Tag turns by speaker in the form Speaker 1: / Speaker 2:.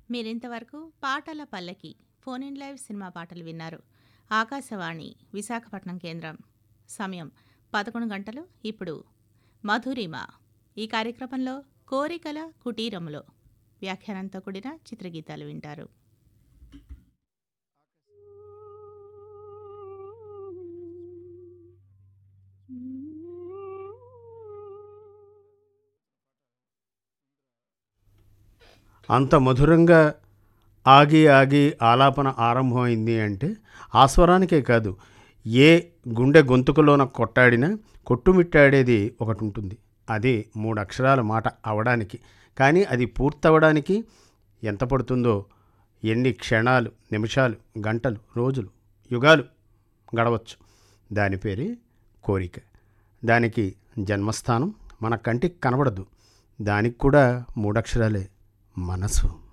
Speaker 1: మీరింతవరకు పాటల పల్లకి ఫోన్ ఇన్ లైవ్ సినిమా పాటలు విన్నారు ఆకాశవాణి విశాఖపట్నం కేంద్రం సమయం పదకొండు గంటలు ఇప్పుడు మధురిమ ఈ కార్యక్రమంలో కోరికల కుటీరములో వ్యాఖ్యానంతో కూడిన చిత్రగీతాలు వింటారు
Speaker 2: అంత మధురంగా ఆగి ఆగి ఆలాపన ఆరంభమైంది అంటే ఆ స్వరానికే కాదు ఏ గుండె గొంతుకులోన కొట్టాడినా కొట్టుమిట్టాడేది ఒకటి ఉంటుంది అది మూడు అక్షరాల మాట అవడానికి కానీ అది పూర్తవడానికి ఎంత పడుతుందో ఎన్ని క్షణాలు నిమిషాలు గంటలు రోజులు యుగాలు గడవచ్చు దాని పేరే కోరిక దానికి జన్మస్థానం మన కంటికి కనబడదు దానికి కూడా మూడక్షరాలే మనసు